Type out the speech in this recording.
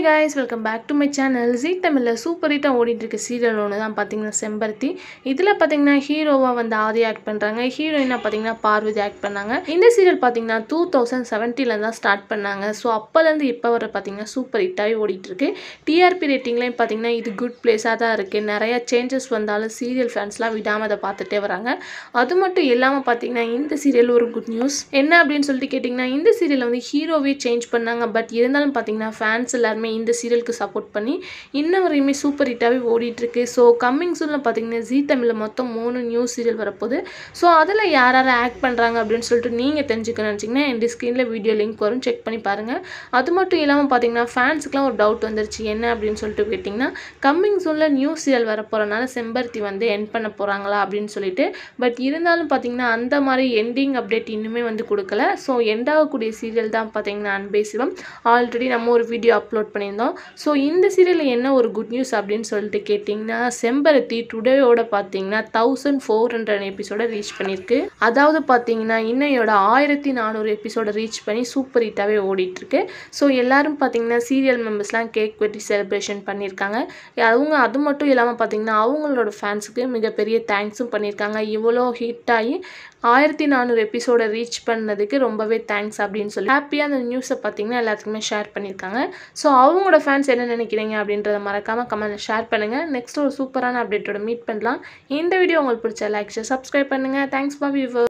guys welcome back to my channel Zee தமிழில் super ஹிட்டாக ஓடிட்டு இருக்க சீரியல் ஒன்று தான் பார்த்தீங்கன்னா செம்பருத்தி இதில் பார்த்தீங்கன்னா ஹீரோவாக வந்து ஆதி ஆக்ட் பண்ணுறாங்க ஹீரோயினாக பார்த்தீங்கன்னா பார்வதி ஆக்ட் பண்ணாங்க இந்த சீரியல் பார்த்தீங்கன்னா டூ தௌசண்ட் செவன்ட்டியில் தான் ஸ்டார்ட் பண்ணாங்க ஸோ அப்போலேருந்து இப்போ வர பார்த்தீங்கன்னா சூப்பர் ஹிட்டாகவே ஓடிட்டு இருக்கு டிஆர்பி ரேட்டிங்லேயும் பார்த்தீங்கன்னா இது குட் பிளேஸாக தான் இருக்குது நிறைய சேஞ்சஸ் வந்தாலும் சீரியல் ஃபேன்ஸ்லாம் விடாமல் அதை பார்த்துட்டே வராங்க அது மட்டும் இல்லாமல் பார்த்தீங்கன்னா இந்த சீரியல் ஒரு குட் நியூஸ் என்ன அப்படின்னு சொல்லிட்டு கேட்டிங்கன்னா இந்த சீரியலில் வந்து ஹீரோவே சேஞ்ச் பண்ணாங்க பட் இருந்தாலும் பார்த்தீங்கன்னா ஃபேன்ஸ் எல்லாருமே இந்த சீரியலுக்கு சப்போர்ட் பண்ணி இன்ன வரையுமே சூப்பர் ஹிட்டாகவே ஓடிட்டுருக்கு ஸோ கம்மிங் சூனில் பார்த்தீங்கன்னா ஜீ தமிழில் மொத்தம் மூணு நியூ சீரியல் வரப்போகுது ஸோ அதில் யார் யார் ஆக்ட் பண்ணுறாங்க அப்படின்னு சொல்லிட்டு நீங்கள் தெரிஞ்சுக்கணும்னு நினச்சிங்கன்னா என் ஸ்க்ரீனில் வீடியோ லிங்க் வரும் செக் பண்ணி பாருங்கள் அது மட்டும் இல்லாமல் பார்த்தீங்கன்னா ஃபேன்ஸுக்குலாம் ஒரு டவுட் வந்துருச்சு என்ன அப்படின்னு சொல்லிட்டு கேட்டிங்கன்னா கம்மிங் சூனில் நியூ சீரியல் வர போகிறனால செம்பருத்தி வந்து என் பண்ண போகிறாங்களா அப்படின்னு சொல்லிட்டு பட் இருந்தாலும் பார்த்தீங்கன்னா அந்த மாதிரி எண்டிங் அப்டேட் இன்னுமே வந்து கொடுக்கல ஸோ எண்ட் ஆகக்கூடிய சீரியல் தான் பார்த்தீங்கன்னா அன்பே சிவம் ஆல்ரெடி நம்ம ஒரு வீடியோ அப்லோட் பண்ணியிருந்தோம் ஸோ இந்த சீரியலில் என்ன ஒரு குட் நியூஸ் அப்படின்னு சொல்லிட்டு கேட்டிங்கன்னா செம்பருத்தி டுடேயோட பார்த்தீங்கன்னா தௌசண்ட் ஃபோர் ஹண்ட்ரட் எபிசோட ரீச் பண்ணியிருக்கு அதாவது பார்த்தீங்கன்னா இன்னையோட ஆயிரத்தி நானூறு எபிசோட ரீச் பண்ணி சூப்பர் ஹிட்டாகவே ஓடிட்டுருக்கு ஸோ எல்லாரும் பார்த்தீங்கன்னா சீரியல் மெம்பர்ஸ்லாம் கேக் வெட்டி செலிப்ரேஷன் பண்ணியிருக்காங்க அவங்க அது மட்டும் இல்லாமல் பார்த்தீங்கன்னா அவங்களோட ஃபேன்ஸுக்கு மிகப்பெரிய தேங்க்ஸும் பண்ணியிருக்காங்க இவ்வளோ ஹிட் ஆகி ஆயிரத்தி நானூறு எபிசோட ரீச் பண்ணதுக்கு ரொம்பவே தேங்க்ஸ் அப்படின்னு சொல்லி ஹாப்பியாக அந்த நியூஸை பார்த்தீங்கன்னா எல்லாத்துக்குமே ஷேர் பண்ணியிருக்காங்க ஸோ அவங்களோட ஃபேன்ஸ் என்ன நினைக்கிறீங்க அப்படின்றத மறக்காமல் கமெண்ட் ஷேர் பண்ணுங்கள் நெக்ஸ்ட் ஒரு சூப்பரான அப்டேட்டோட மீட் பண்ணலாம் இந்த வீடியோ உங்களுக்கு பிடிச்ச லைக் ஷேர் சப்ஸ்கிரைப் பண்ணுங்கள் தேங்க்ஸ் ஃபார் வியூவர்